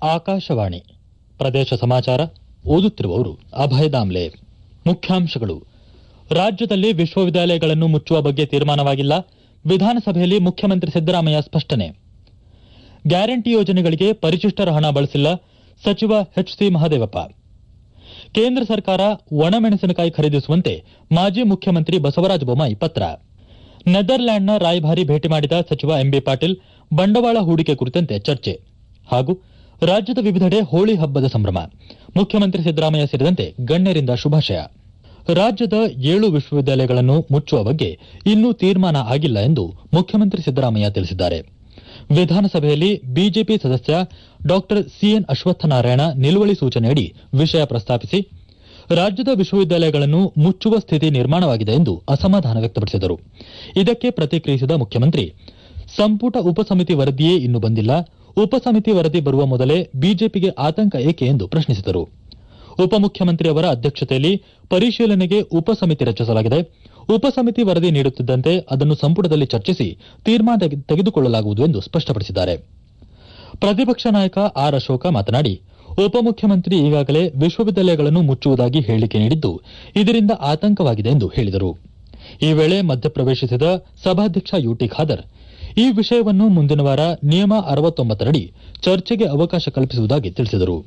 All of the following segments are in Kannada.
ಆಕಾಶವಾಣಿ ಪ್ರದೇಶ ಸಮಾಚಾರ ಓದುತ್ತಿರುವವರು ಅಭಯ ದಾಮ್ಲೆ ಮುಖ್ಯಾಂಶಗಳು ರಾಜ್ಯದಲ್ಲಿ ವಿಶ್ವವಿದ್ಯಾಲಯಗಳನ್ನು ಮುಚ್ಚುವ ಬಗ್ಗೆ ತೀರ್ಮಾನವಾಗಿಲ್ಲ ವಿಧಾನಸಭೆಯಲ್ಲಿ ಮುಖ್ಯಮಂತ್ರಿ ಸಿದ್ದರಾಮಯ್ಯ ಸ್ಪಷ್ಟನೆ ಗ್ಯಾರಂಟಿ ಯೋಜನೆಗಳಿಗೆ ಪರಿಶಿಷ್ಟರ ಹಣ ಬಳಸಿಲ್ಲ ಸಚಿವ ಎಚ್ಸಿ ಮಹದೇವಪ್ಪ ಕೇಂದ್ರ ಸರ್ಕಾರ ಒಣಮೆಣಸಿನಕಾಯಿ ಖರೀದಿಸುವಂತೆ ಮಾಜಿ ಮುಖ್ಯಮಂತ್ರಿ ಬಸವರಾಜ ಬೊಮ್ಮಾಯಿ ಪತ್ರ ನೆದರ್ಲ್ಯಾಂಡ್ನ ರಾಯಭಾರಿ ಭೇಟಿ ಮಾಡಿದ ಸಚಿವ ಎಂಬಿ ಪಾಟೀಲ್ ಬಂಡವಾಳ ಹೂಡಿಕೆ ಕುರಿತಂತೆ ಚರ್ಚೆ ಹಾಗೂ ರಾಜ್ಯದ ವಿವಿಧೆಡೆ ಹೋಳಿ ಹಬ್ಬದ ಸಂಭ್ರಮ ಮುಖ್ಯಮಂತ್ರಿ ಸಿದ್ದರಾಮಯ್ಯ ಸೇರಿದಂತೆ ಗಣ್ಯರಿಂದ ಶುಭಾಶಯ ರಾಜ್ಯದ ಏಳು ವಿಶ್ವವಿದ್ಯಾಲಯಗಳನ್ನು ಮುಚ್ಚುವ ಬಗ್ಗೆ ಇನ್ನೂ ತೀರ್ಮಾನ ಆಗಿಲ್ಲ ಎಂದು ಮುಖ್ಯಮಂತ್ರಿ ಸಿದ್ದರಾಮಯ್ಯ ತಿಳಿಸಿದ್ದಾರೆ ವಿಧಾನಸಭೆಯಲ್ಲಿ ಬಿಜೆಪಿ ಸದಸ್ಯ ಡಾ ಸಿಎನ್ ಅಶ್ವತ್ಥನಾರಾಯಣ ನಿಲುವಳಿ ಸೂಚನೆಯಡಿ ವಿಷಯ ಪ್ರಸ್ತಾಪಿಸಿ ರಾಜ್ಯದ ವಿಶ್ವವಿದ್ಯಾಲಯಗಳನ್ನು ಮುಚ್ಚುವ ಸ್ಥಿತಿ ನಿರ್ಮಾಣವಾಗಿದೆ ಎಂದು ಅಸಮಾಧಾನ ವ್ಯಕ್ತಪಡಿಸಿದರು ಇದಕ್ಕೆ ಪ್ರತಿಕ್ರಿಯಿಸಿದ ಮುಖ್ಯಮಂತ್ರಿ ಸಂಪುಟ ಉಪಸಮಿತಿ ವರದಿಯೇ ಇನ್ನೂ ಬಂದಿಲ್ಲ ಉಪಸಮಿತಿ ವರದಿ ಬರುವ ಮೊದಲೇ ಬಿಜೆಪಿಗೆ ಆತಂಕ ಏಕೆ ಎಂದು ಪ್ರಶ್ನಿಸಿದರು ಉಪಮುಖ್ಯಮಂತ್ರಿ ಅವರ ಅಧ್ಯಕ್ಷತೆಯಲ್ಲಿ ಪರಿಶೀಲನೆಗೆ ಉಪಸಮಿತಿ ರಚಿಸಲಾಗಿದೆ ಉಪಸಮಿತಿ ವರದಿ ನೀಡುತ್ತಿದ್ದಂತೆ ಅದನ್ನು ಸಂಪುಟದಲ್ಲಿ ಚರ್ಚಿಸಿ ತೀರ್ಮಾನ ತೆಗೆ- ತೆಗೆದುಕೊಳ್ಳಲಾಗುವುದು ಎಂದು ಸ್ಪಷ್ಟಪಡಿಸಿದ್ದಾರೆ ಪ್ರತಿಪಕ್ಷ ನಾಯಕ ಆರ್ ಅಶೋಕ ಮಾತನಾಡಿ ಉಪಮುಖ್ಯಮಂತ್ರಿ ಈಗಾಗಲೇ ವಿಶ್ವವಿದ್ಯಾಲಯಗಳನ್ನು ಮುಚ್ಚುವುದಾಗಿ ಹೇಳಿಕೆ ನೀಡಿದ್ದು ಇದರಿಂದ ಆತಂಕವಾಗಿದೆ ಎಂದು ಹೇಳಿದರು ಈ ವೇಳೆ ಮಧ್ಯಪ್ರವೇಶಿಸಿದ ಸಭಾಧ್ಯಕ್ಷ ಯುಟಿ ಖಾದರ್ ಈ ವಿಷಯವನ್ನು ಮುಂದಿನ ವಾರ ನಿಯಮ ಅರವತ್ತೊಂಬತ್ತರಡಿ ಚರ್ಚೆಗೆ ಅವಕಾಶ ಕಲ್ಪಿಸುವುದಾಗಿ ತಿಳಿಸಿದರು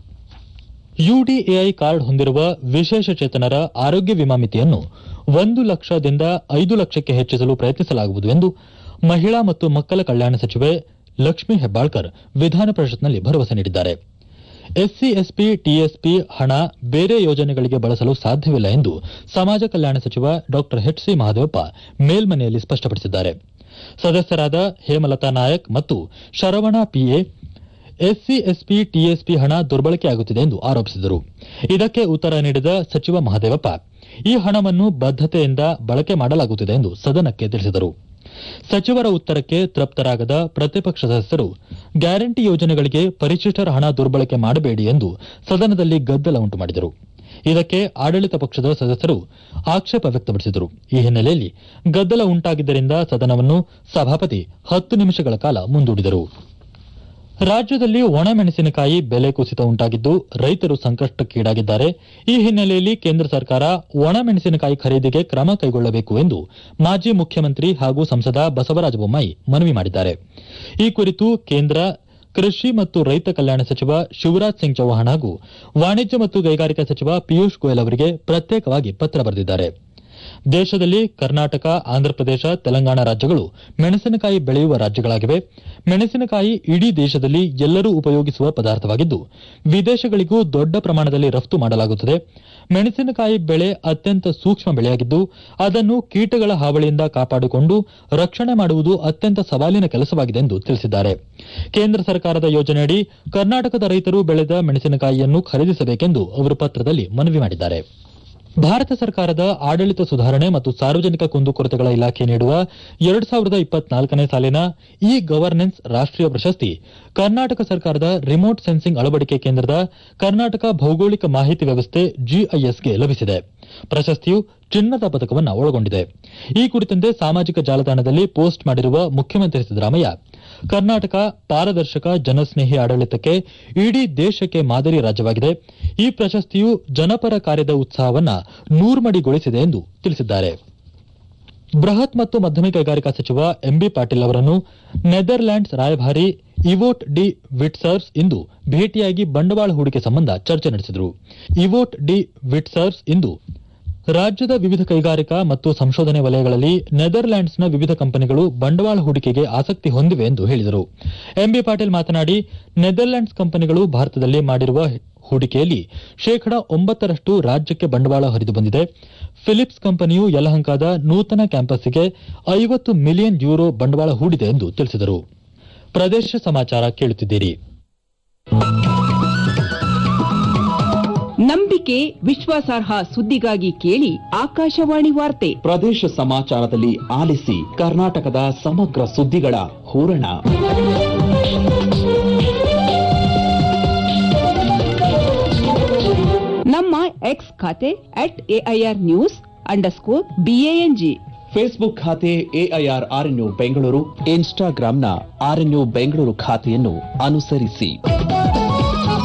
ಯುಡಿಎಐ ಕಾರ್ಡ್ ಹೊಂದಿರುವ ವಿಶೇಷ ಚೇತನರ ಆರೋಗ್ಯ ವಿಮಾ ಮಿತಿಯನ್ನು ಒಂದು ಲಕ್ಷದಿಂದ ಐದು ಲಕ್ಷಕ್ಕೆ ಹೆಚ್ಚಿಸಲು ಪ್ರಯತ್ನಿಸಲಾಗುವುದು ಎಂದು ಮಹಿಳಾ ಮತ್ತು ಮಕ್ಕಳ ಕಲ್ಯಾಣ ಸಚಿವೆ ಲಕ್ಷ್ಮೀ ಹೆಬ್ಬಾಳ್ಕರ್ ವಿಧಾನ ಪರಿಷತ್ನಲ್ಲಿ ಭರವಸೆ ನೀಡಿದ್ದಾರೆ ಎಸ್ಸಿ ಎಸ್ಪಿ ಟಿಎಸ್ಪಿ ಹಣ ಬೇರೆ ಯೋಜನೆಗಳಿಗೆ ಬಳಸಲು ಸಾಧ್ಯವಿಲ್ಲ ಎಂದು ಸಮಾಜ ಕಲ್ಯಾಣ ಸಚಿವ ಡಾ ಎಚ್ಸಿ ಮಹದೇವಪ್ಪ ಮೇಲ್ಮನೆಯಲ್ಲಿ ಸ್ಪಷ್ಟಪಡಿಸಿದ್ದಾರೆ ಸದಸ್ಯರಾದ ಹೇಮಲತಾ ನಾಯಕ್ ಮತ್ತು Sharavana PA SC SP TSP ಹಣ ದುರ್ಬಳಕೆಯಾಗುತ್ತಿದೆ ಎಂದು ಆರೋಪಿಸಿದರು ಇದಕ್ಕೆ ಉತ್ತರ ನೀಡಿದ ಸಚಿವ ಮಹದೇವಪ್ಪ ಈ ಹಣವನ್ನು ಬದ್ದತೆಯಿಂದ ಬಳಕೆ ಮಾಡಲಾಗುತ್ತಿದೆ ಎಂದು ಸದನಕ್ಕೆ ತಿಳಿಸಿದರು ಸಚಿವರ ಉತ್ತರಕ್ಕೆ ತೃಪ್ತರಾಗದ ಪ್ರತಿಪಕ್ಷ ಸದಸ್ಯರು ಗ್ಯಾರಂಟಿ ಯೋಜನೆಗಳಿಗೆ ಪರಿಶಿಷ್ಟರ ಹಣ ದುರ್ಬಳಕೆ ಮಾಡಬೇಡಿ ಎಂದು ಸದನದಲ್ಲಿ ಗದ್ದಲ ಉಂಟು ಮಾಡಿದರು ಇದಕ್ಕೆ ಆಡಳಿತ ಪಕ್ಷದ ಸದಸ್ಯರು ಆಕ್ಷೇಪ ವ್ಯಕ್ತಪಡಿಸಿದರು ಈ ಹಿನ್ನೆಲೆಯಲ್ಲಿ ಗದ್ದಲ ಉಂಟಾಗಿದ್ದರಿಂದ ಸದನವನ್ನು ಸಭಾಪತಿ ಹತ್ತು ನಿಮಿಷಗಳ ಕಾಲ ಮುಂದೂಡಿದರು ರಾಜ್ಯದಲ್ಲಿ ಒಣಮೆಣಸಿನಕಾಯಿ ಬೆಲೆ ಕುಸಿತ ಉಂಟಾಗಿದ್ದು ರೈತರು ಸಂಕಷ್ಟಕ್ಕೀಡಾಗಿದ್ದಾರೆ ಈ ಹಿನ್ನೆಲೆಯಲ್ಲಿ ಕೇಂದ್ರ ಸರ್ಕಾರ ಒಣಮೆಣಸಿನಕಾಯಿ ಖರೀದಿಗೆ ಕ್ರಮ ಕೈಗೊಳ್ಳಬೇಕು ಎಂದು ಮಾಜಿ ಮುಖ್ಯಮಂತ್ರಿ ಹಾಗೂ ಸಂಸದ ಬಸವರಾಜ ಬೊಮ್ಮಾಯಿ ಮನವಿ ಮಾಡಿದ್ದಾರೆ ಈ ಕುರಿತು ಕೇಂದ್ರ ಕೃಷಿ ಮತ್ತು ರೈತ ಕಲ್ಯಾಣ ಸಚಿವ ಶಿವರಾಜ್ ಸಿಂಗ್ ಚೌಹಾಣ್ ಹಾಗೂ ವಾಣಿಜ್ಯ ಮತ್ತು ಕೈಗಾರಿಕಾ ಸಚಿವ ಪಿಯೂಷ್ ಗೋಯಲ್ ಅವರಿಗೆ ಪ್ರತ್ಯೇಕವಾಗಿ ಪತ್ರ ಬರೆದಿದ್ದಾರೆ ದೇಶದಲ್ಲಿ ಕರ್ನಾಟಕ ಆಂಧ್ರಪ್ರದೇಶ ತೆಲಂಗಾಣ ರಾಜ್ಯಗಳು ಮೆಣಸಿನಕಾಯಿ ಬೆಳೆಯುವ ರಾಜ್ಯಗಳಾಗಿವೆ ಮೆಣಸಿನಕಾಯಿ ಇಡೀ ದೇಶದಲ್ಲಿ ಎಲ್ಲರೂ ಉಪಯೋಗಿಸುವ ಪದಾರ್ಥವಾಗಿದ್ದು ವಿದೇಶಗಳಿಗೂ ದೊಡ್ಡ ಪ್ರಮಾಣದಲ್ಲಿ ರಫ್ತು ಮಾಡಲಾಗುತ್ತದೆ ಮೆಣಸಿನಕಾಯಿ ಬೆಳೆ ಅತ್ಯಂತ ಸೂಕ್ಷ್ಮ ಬೆಳೆಯಾಗಿದ್ದು ಅದನ್ನು ಕೀಟಗಳ ಹಾವಳಿಯಿಂದ ಕಾಪಾಡಿಕೊಂಡು ರಕ್ಷಣೆ ಮಾಡುವುದು ಅತ್ಯಂತ ಸವಾಲಿನ ಕೆಲಸವಾಗಿದೆ ಎಂದು ತಿಳಿಸಿದ್ದಾರೆ ಕೇಂದ್ರ ಸರ್ಕಾರದ ಯೋಜನೆಯಡಿ ಕರ್ನಾಟಕದ ರೈತರು ಬೆಳೆದ ಮೆಣಸಿನಕಾಯಿಯನ್ನು ಖರೀದಿಸಬೇಕೆಂದು ಅವರು ಪತ್ರದಲ್ಲಿ ಮನವಿ ಮಾಡಿದ್ದಾರೆ ಭಾರತ ಸರ್ಕಾರದ ಆಡಳಿತ ಸುಧಾರಣೆ ಮತ್ತು ಸಾರ್ವಜನಿಕ ಕುಂದುಕೊರತೆಗಳ ಇಲಾಖೆ ನೀಡುವ ಎರಡು ಸಾವಿರದ ಇಪ್ಪತ್ನಾಲ್ಕನೇ ಸಾಲಿನ ಇ ಗವರ್ನೆನ್ಸ್ ರಾಷ್ಟೀಯ ಪ್ರಶಸ್ತಿ ಕರ್ನಾಟಕ ಸರ್ಕಾರದ ರಿಮೋಟ್ ಸೆನ್ಸಿಂಗ್ ಅಳವಡಿಕೆ ಕೇಂದ್ರದ ಕರ್ನಾಟಕ ಭೌಗೋಳಿಕ ಮಾಹಿತಿ ವ್ಯವಸ್ಥೆ ಜಿಐಎಸ್ಗೆ ಲಭಿಸಿದೆ ಪ್ರಶಸ್ತಿಯು ಚಿನ್ನದ ಪದಕವನ್ನು ಒಳಗೊಂಡಿದೆ ಈ ಕುರಿತಂತೆ ಸಾಮಾಜಿಕ ಜಾಲತಾಣದಲ್ಲಿ ಪೋಸ್ಟ್ ಮಾಡಿರುವ ಮುಖ್ಯಮಂತ್ರಿ ಸಿದ್ದರಾಮಯ್ಯ ಕರ್ನಾಟಕ ಪಾರದರ್ಶಕ ಜನಸ್ನೇಹಿ ಆಡಳಿತಕ್ಕೆ ಇಡೀ ದೇಶಕ್ಕೆ ಮಾದರಿ ರಾಜ್ಯವಾಗಿದೆ ಈ ಪ್ರಶಸ್ತಿಯು ಜನಪರ ಕಾರ್ಯದ ಉತ್ಸಾಹವನ್ನ ನೂರ್ಮಡಿಗೊಳಿಸಿದೆ ಎಂದು ತಿಳಿಸಿದ್ದಾರೆ ಬೃಹತ್ ಮತ್ತು ಮಧ್ಯಮ ಕೈಗಾರಿಕಾ ಸಚಿವ ಎಂಬಿ ಪಾಟೀಲ್ ಅವರನ್ನು ನೆದರ್ಲ್ಯಾಂಡ್ಸ್ ರಾಯಭಾರಿ ಇವೋಟ್ ಡಿ ವಿಟ್ಸರ್ಸ್ ಇಂದು ಭೇಟಿಯಾಗಿ ಬಂಡವಾಳ ಹೂಡಿಕೆ ಸಂಬಂಧ ಚರ್ಚೆ ನಡೆಸಿದರು ಇವೋಟ್ ಡಿ ವಿಟ್ಸರ್ಸ್ ಇಂದು ರಾಜ್ಯದ ವಿವಿಧ ಕೈಗಾರಿಕಾ ಮತ್ತು ಸಂಶೋಧನೆ ವಲಯಗಳಲ್ಲಿ ನೆದರ್ಲ್ಯಾಂಡ್ಸ್ನ ವಿವಿಧ ಕಂಪನಿಗಳು ಬಂಡವಾಳ ಹೂಡಿಕೆಗೆ ಆಸಕ್ತಿ ಹೊಂದಿವೆ ಎಂದು ಹೇಳಿದರು ಎಂಬಿ ಪಾಟೀಲ್ ಮಾತನಾಡಿ ನೆದರ್ಲ್ಯಾಂಡ್ಸ್ ಕಂಪನಿಗಳು ಭಾರತದಲ್ಲಿ ಮಾಡಿರುವ ಹೂಡಿಕೆಯಲ್ಲಿ ಶೇಕಡ ಒಂಬತ್ತರಷ್ಟು ರಾಜ್ಯಕ್ಕೆ ಬಂಡವಾಳ ಹರಿದು ಬಂದಿದೆ ಫಿಲಿಪ್ಸ್ ಕಂಪನಿಯು ಯಲಹಂಕದ ನೂತನ ಕ್ಯಾಂಪಸ್ಗೆ ಐವತ್ತು ಮಿಲಿಯನ್ ಯೂರೋ ಬಂಡವಾಳ ಹೂಡಿದೆ ಎಂದು ತಿಳಿಸಿದರು ಪ್ರದೇಶ ಸಮಾಚಾರ ಕೇಳುತ್ತಿದ್ದೀರಿ ನಂಬಿಕೆ ವಿಶ್ವಾಸಾರ್ಹ ಸುದ್ದಿಗಾಗಿ ಕೇಳಿ ಆಕಾಶವಾಣಿ ವಾರ್ತೆ ಪ್ರದೇಶ ಸಮಾಚಾರದಲ್ಲಿ ಆಲಿಸಿ ಕರ್ನಾಟಕದ ಸಮಗ್ರ ಸುದ್ದಿಗಳ ಹೂರಣ ನಮ್ಮ ಎಕ್ಸ್ ಖಾತೆ at AIR news underscore BANG Facebook ಖಾತೆ ಎಐಆರ್ ಆರ್ಎನ್ಯು ಬೆಂಗಳೂರು ಇನ್ಸ್ಟಾಗ್ರಾಂನ ಆರ್ಎನ್ಯು ಬೆಂಗಳೂರು ಖಾತೆಯನ್ನು ಅನುಸರಿಸಿ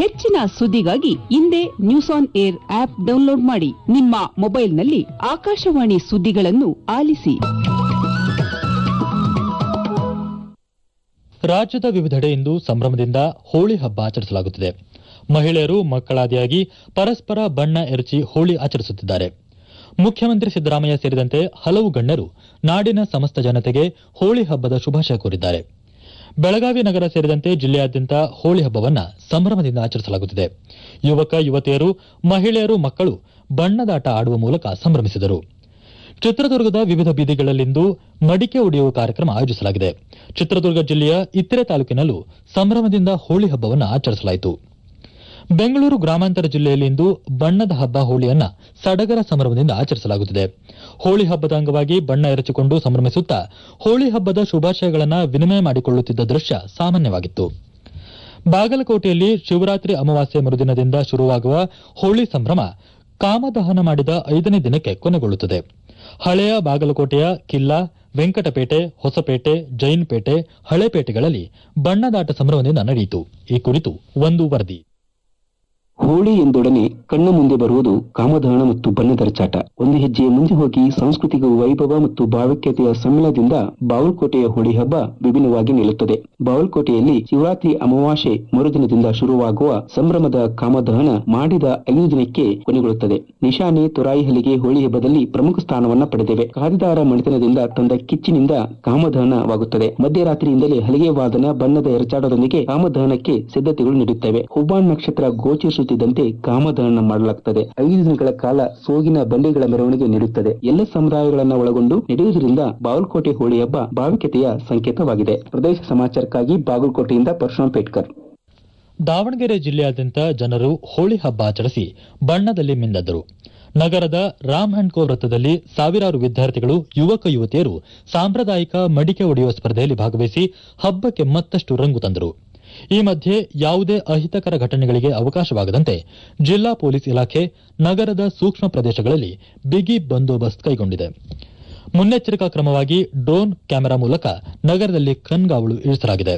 ಹೆಚ್ಚಿನ ಸುದ್ದಿಗಾಗಿ ಹಿಂದೆ news on air app download ಮಾಡಿ ನಿಮ್ಮ ಮೊಬೈಲ್ನಲ್ಲಿ ಆಕಾಶವಾಣಿ ಸುದ್ದಿಗಳನ್ನು ಆಲಿಸಿ ರಾಜ್ಯದ ವಿವಿಧೆಡೆ ಇಂದು ಸಂಭ್ರಮದಿಂದ ಹೋಳಿ ಹಬ್ಬ ಆಚರಿಸಲಾಗುತ್ತಿದೆ ಮಹಿಳೆಯರು ಮಕ್ಕಳಾದಿಯಾಗಿ ಪರಸ್ಪರ ಬಣ್ಣ ಎರಚಿ ಹೋಳಿ ಆಚರಿಸುತ್ತಿದ್ದಾರೆ ಮುಖ್ಯಮಂತ್ರಿ ಸಿದ್ದರಾಮಯ್ಯ ಸೇರಿದಂತೆ ಹಲವು ಗಣ್ಯರು ನಾಡಿನ ಸಮಸ್ತ ಜನತೆಗೆ ಹೋಳಿ ಹಬ್ಬದ ಶುಭಾಶಯ ಕೋರಿದ್ದಾರೆ ಬೆಳಗಾವಿ ನಗರ ಸೇರಿದಂತೆ ಜಿಲ್ಲೆಯಾದ್ಯಂತ ಹೋಳಿ ಹಬ್ಬವನ್ನ ಸಂಭ್ರಮದಿಂದ ಆಚರಿಸಲಾಗುತ್ತಿದೆ ಯುವಕ ಯುವತಿಯರು ಮಹಿಳೆಯರು ಮಕ್ಕಳು ಬಣ್ಣದಾಟ ಆಡುವ ಮೂಲಕ ಸಂಭ್ರಮಿಸಿದರು ಚಿತ್ರದುರ್ಗದ ವಿವಿಧ ಬೀದಿಗಳಲ್ಲಿಂದು ಮಡಿಕೆ ಒಡೆಯುವ ಕಾರ್ಯಕ್ರಮ ಆಯೋಜಿಸಲಾಗಿದೆ ಚಿತ್ರದುರ್ಗ ಜಿಲ್ಲೆಯ ಇತರೆ ತಾಲೂಕಿನಲ್ಲೂ ಸಂಭ್ರಮದಿಂದ ಹೋಳಿ ಹಬ್ಬವನ್ನು ಆಚರಿಸಲಾಯಿತು ಬೆಂಗಳೂರು ಗ್ರಾಮಾಂತರ ಜಿಲ್ಲೆಯಲ್ಲಿಂದು ಬಣ್ಣದ ಹಬ್ಬ ಹೋಳಿಯನ್ನ ಸಡಗರ ಸಂಭ್ರಮದಿಂದ ಆಚರಿಸಲಾಗುತ್ತಿದೆ ಹೋಳಿ ಹಬ್ಬದ ಅಂಗವಾಗಿ ಬಣ್ಣ ಎರಚಿಕೊಂಡು ಸಂಭ್ರಮಿಸುತ್ತಾ ಹೋಳಿ ಹಬ್ಬದ ಶುಭಾಶಯಗಳನ್ನು ವಿನಿಮಯ ಮಾಡಿಕೊಳ್ಳುತ್ತಿದ್ದ ದೃಶ್ಯ ಸಾಮಾನ್ಯವಾಗಿತ್ತು ಬಾಗಲಕೋಟೆಯಲ್ಲಿ ಶಿವರಾತ್ರಿ ಅಮಾವಾಸ್ಯೆ ಮರುದಿನದಿಂದ ಶುರುವಾಗುವ ಹೋಳಿ ಸಂಭ್ರಮ ಕಾಮದಹನ ಮಾಡಿದ ಐದನೇ ದಿನಕ್ಕೆ ಕೊನೆಗೊಳ್ಳುತ್ತದೆ ಹಳೆಯ ಬಾಗಲಕೋಟೆಯ ಕಿಲ್ಲಾ ವೆಂಕಟಪೇಟೆ ಹೊಸಪೇಟೆ ಜೈನ್ಪೇಟೆ ಹಳೇಪೇಟೆಗಳಲ್ಲಿ ಬಣ್ಣದಾಟ ಸಂಭ್ರಮದಿಂದ ನಡೆಯಿತು ಈ ಕುರಿತು ಒಂದು ವರದಿ ಹೋಳಿ ಎಂದೊಡನೆ ಕಣ್ಣ ಮುಂದೆ ಬರುವುದು ಕಾಮದಹನ ಮತ್ತು ಬಣ್ಣದರಚಾಟ ಒಂದು ಹೆಜ್ಜೆಯ ಮುಂದೆ ಹೋಗಿ ಸಾಂಸ್ಕೃತಿಕ ವೈಭವ ಮತ್ತು ಭಾವೈಕ್ಯತೆಯ ಸಮ್ಮಿಳನದಿಂದ ಬಾಗಲಕೋಟೆಯ ಹೋಳಿ ಹಬ್ಬ ವಿಭಿನ್ನವಾಗಿ ನಿಲ್ಲುತ್ತದೆ ಬಾಗಲಕೋಟೆಯಲ್ಲಿ ಶಿವರಾತ್ರಿ ಅಮಾವಾಸ್ಯೆ ಮರುದಿನದಿಂದ ಶುರುವಾಗುವ ಸಂಭ್ರಮದ ಕಾಮದಹನ ಮಾಡಿದ ಐದು ದಿನಕ್ಕೆ ಕೊನೆಗೊಳ್ಳುತ್ತದೆ ನಿಶಾನೆ ತುರಾಯಿ ಹಲಿಗೆ ಹೋಳಿ ಹಬ್ಬದಲ್ಲಿ ಪ್ರಮುಖ ಸ್ಥಾನವನ್ನ ಪಡೆದಿವೆ ಕಾದಿದಾರ ಮಣಿತನದಿಂದ ತಂದ ಕಿಚ್ಚಿನಿಂದ ಕಾಮದಹನವಾಗುತ್ತದೆ ಮಧ್ಯರಾತ್ರಿಯಿಂದಲೇ ಹಲಿಗೆ ವಾದನ ಬಣ್ಣದ ಎರಚಾಟದೊಂದಿಗೆ ಕಾಮದಹನಕ್ಕೆ ಸಿದ್ಧತೆಗಳು ನಡೆಯುತ್ತವೆ ಹುಬ್ಬಾನ್ ನಕ್ಷತ್ರ ಗೋಚರಿಸುತ್ತಿದ್ದಂತೆ ಕಾಮದಹನ ಮಾಡಲಾಗುತ್ತದೆ ಐದು ದಿನಗಳ ಕಾಲ ಸೋಗಿನ ಬಂಡಿಗಳ ಮೆರವಣಿಗೆ ನಡೆಯುತ್ತದೆ ಎಲ್ಲ ಸಮುದಾಯಗಳನ್ನ ಒಳಗೊಂಡು ನಡೆಯುವುದರಿಂದ ಬಾಗಲಕೋಟೆ ಹೋಳಿ ಹಬ್ಬ ಭಾವಿಕತೆಯ ಸಂಕೇತವಾಗಿದೆ ಪ್ರದೇಶ ಸಮಾಚಾರಕ್ಕಾಗಿ ಬಾಗಲಕೋಟೆಯಿಂದ ಪರಶುರಾಮ್ ಪೇಟ್ಕರ್ ದಾವಣಗೆರೆ ಜಿಲ್ಲೆಯಾದ್ಯಂತ ಜನರು ಹೋಳಿ ಹಬ್ಬ ಆಚರಿಸಿ ಬಣ್ಣದಲ್ಲಿ ಮಿಂದದ್ದರು ನಗರದ ರಾಮ್ ಅಂಡ್ ಕೋ ವೃತ್ತದಲ್ಲಿ ಸಾವಿರಾರು ವಿದ್ಯಾರ್ಥಿಗಳು ಯುವಕ ಯುವತಿಯರು ಸಾಂಪ್ರದಾಯಿಕ ಮಡಿಕೆ ಒಡೆಯುವ ಸ್ಪರ್ಧೆಯಲ್ಲಿ ಭಾಗವಹಿಸಿ ಹಬ್ಬಕ್ಕೆ ಮತ್ತಷ್ಟು ರಂಗು ತಂದರು ಈ ಮಧ್ಯೆ ಯಾವುದೇ ಅಹಿತಕರ ಘಟನೆಗಳಿಗೆ ಅವಕಾಶವಾಗದಂತೆ ಜಿಲ್ಲಾ ಪೊಲೀಸ್ ಇಲಾಖೆ ನಗರದ ಸೂಕ್ಷ್ಮ ಪ್ರದೇಶಗಳಲ್ಲಿ ಬಿಗಿ ಬಂದೋಬಸ್ತ್ ಕೈಗೊಂಡಿದೆ ಮುನ್ನೆಚ್ಚರಿಕಾ ಕ್ರಮವಾಗಿ ಡ್ರೋನ್ ಕ್ಯಾಮೆರಾ ಮೂಲಕ ನಗರದಲ್ಲಿ ಕಣ್ಗಾವಲು ಇರಿಸಲಾಗಿದೆ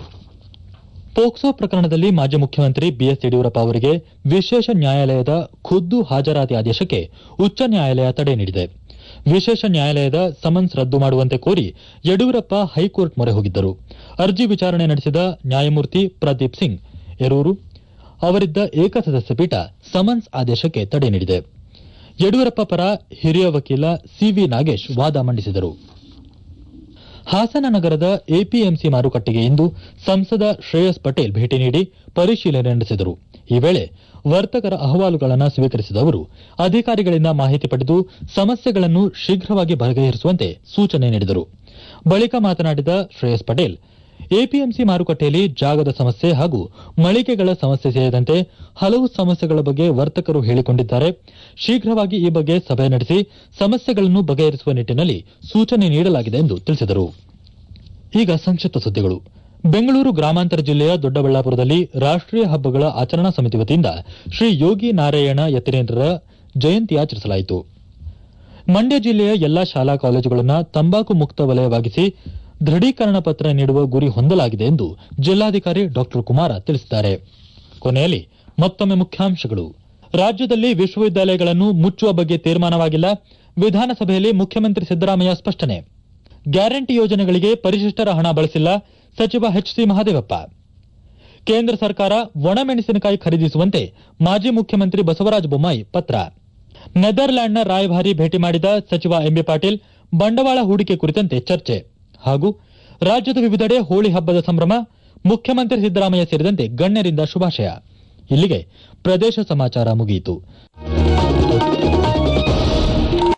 ಪೋಕ್ಸೋ ಪ್ರಕರಣದಲ್ಲಿ ಮಾಜಿ ಮುಖ್ಯಮಂತ್ರಿ ಬಿಎಸ್ ಯಡಿಯೂರಪ್ಪ ಅವರಿಗೆ ವಿಶೇಷ ನ್ಯಾಯಾಲಯದ ಖುದ್ದು ಹಾಜರಾತಿ ಆದೇಶಕ್ಕೆ ಉಚ್ಚ ನ್ಯಾಯಾಲಯ ತಡೆ ನೀಡಿದೆ ವಿಶೇಷ ನ್ಯಾಯಾಲಯದ ಸಮನ್ಸ್ ರದ್ದು ಮಾಡುವಂತೆ ಕೋರಿ ಯಡಿಯೂರಪ್ಪ ಹೈಕೋರ್ಟ್ ಮೊರೆ ಹೋಗಿದ್ದರು ಅರ್ಜಿ ವಿಚಾರಣೆ ನಡೆಸಿದ ನ್ಯಾಯಮೂರ್ತಿ ಪ್ರದೀಪ್ ಸಿಂಗ್ ಯರೂರು ಅವರಿದ್ದ ಏಕಸದಸ್ಯ ಪೀಠ ಸಮನ್ಸ್ ಆದೇಶಕ್ಕೆ ತಡೆ ನೀಡಿದೆ ಯಡಿಯೂರಪ್ಪ ಪರ ಹಿರಿಯ ವಕೀಲ ಸಿವಿ ನಾಗೇಶ್ ವಾದ ಮಂಡಿಸಿದರು ಹಾಸನ ನಗರದ ಎಪಿಎಂಸಿ ಮಾರುಕಟ್ಟೆಗೆ ಇಂದು ಸಂಸದ ಶ್ರೇಯಸ್ ಪಟೇಲ್ ಭೇಟಿ ನೀಡಿ ಪರಿಶೀಲನೆ ನಡೆಸಿದರು ಈ ವೇಳೆ ವರ್ತಕರ ಅಹವಾಲುಗಳನ್ನು ಸ್ವೀಕರಿಸಿದ ಅವರು ಅಧಿಕಾರಿಗಳಿಂದ ಮಾಹಿತಿ ಪಡೆದು ಸಮಸ್ಯೆಗಳನ್ನು ಶೀಘ್ರವಾಗಿ ಬಗೆಹರಿಸುವಂತೆ ಸೂಚನೆ ನೀಡಿದರು ಬಳಿಕ ಮಾತನಾಡಿದ ಶ್ರೇಯಸ್ ಪಟೇಲ್ ಎಪಿಎಂಸಿ ಮಾರುಕಟ್ಟೆಯಲ್ಲಿ ಜಾಗದ ಸಮಸ್ಯೆ ಹಾಗೂ ಮಳಿಗೆಗಳ ಸಮಸ್ಯೆ ಸೇರಿದಂತೆ ಹಲವು ಸಮಸ್ಯೆಗಳ ಬಗ್ಗೆ ವರ್ತಕರು ಹೇಳಿಕೊಂಡಿದ್ದಾರೆ ಶೀಘ್ರವಾಗಿ ಈ ಬಗ್ಗೆ ಸಭೆ ನಡೆಸಿ ಸಮಸ್ಯೆಗಳನ್ನು ಬಗೆಹರಿಸುವ ನಿಟ್ಟಿನಲ್ಲಿ ಸೂಚನೆ ನೀಡಲಾಗಿದೆ ಎಂದು ತಿಳಿಸಿದರು ಈಗ ಸಂಕ್ಷಿಪ್ತ ಸುದ್ದಿಗಳು ಬೆಂಗಳೂರು ಗ್ರಾಮಾಂತರ ಜಿಲ್ಲೆಯ ದೊಡ್ಡಬಳ್ಳಾಪುರದಲ್ಲಿ ರಾಷ್ಟೀಯ ಹಬ್ಬಗಳ ಆಚರಣಾ ಸಮಿತಿ ವತಿಯಿಂದ ಶ್ರೀ ಯೋಗಿ ನಾರಾಯಣ ಯತಿರೇಂದ್ರರ ಜಯಂತಿ ಆಚರಿಸಲಾಯಿತು ಮಂಡ್ಯ ಜಿಲ್ಲೆಯ ಎಲ್ಲಾ ಶಾಲಾ ಕಾಲೇಜುಗಳನ್ನು ತಂಬಾಕು ಮುಕ್ತ ವಲಯವಾಗಿಸಿ ದೃಢೀಕರಣ ಪತ್ರ ನೀಡುವ ಗುರಿ ಹೊಂದಲಾಗಿದೆ ಎಂದು ಜಿಲ್ಲಾಧಿಕಾರಿ ಡಾ ಕುಮಾರ ತಿಳಿಸಿದ್ದಾರೆ ಕೊನೆಯಲ್ಲಿ ಮತ್ತೊಮ್ಮೆ ಮುಖ್ಯಾಂಶಗಳು ರಾಜ್ಯದಲ್ಲಿ ವಿಶ್ವವಿದ್ಯಾಲಯಗಳನ್ನು ಮುಚ್ಚುವ ಬಗ್ಗೆ ತೀರ್ಮಾನವಾಗಿಲ್ಲ ವಿಧಾನಸಭೆಯಲ್ಲಿ ಮುಖ್ಯಮಂತ್ರಿ ಸಿದ್ದರಾಮಯ್ಯ ಸ್ಪಷ್ಟನೆ ಗ್ಯಾರಂಟಿ ಯೋಜನೆಗಳಿಗೆ ಪರಿಶಿಷ್ಟರ ಹಣ ಬಳಸಿಲ್ಲ ಸಚಿವ ಎಚ್ಸಿ ಮಹದೇವಪ್ಪ ಕೇಂದ್ರ ಸರ್ಕಾರ ಒಣಮೆಣಸಿನಕಾಯಿ ಖರೀದಿಸುವಂತೆ ಮಾಜಿ ಮುಖ್ಯಮಂತ್ರಿ ಬಸವರಾಜ ಬೊಮ್ಮಾಯಿ ಪತ್ರ ನೆದರ್ಲ್ಯಾಂಡ್ನ ರಾಯಭಾರಿ ಭೇಟಿ ಮಾಡಿದ ಸಚಿವ ಎಂಬಿ ಪಾಟೀಲ್ ಬಂಡವಾಳ ಹೂಡಿಕೆ ಕುರಿತಂತೆ ಚರ್ಚೆ ಹಾಗೂ ರಾಜ್ಯದ ವಿವಿಧೆಡೆ ಹೋಳಿ ಹಬ್ಬದ ಸಂಭ್ರಮ ಮುಖ್ಯಮಂತ್ರಿ ಸಿದ್ದರಾಮಯ್ಯ ಸೇರಿದಂತೆ ಗಣ್ಯರಿಂದ ಶುಭಾಶಯ ಇಲ್ಲಿಗೆ ಪ್ರದೇಶ ಸಮಾಚಾರ ಮುಗಿಯಿತು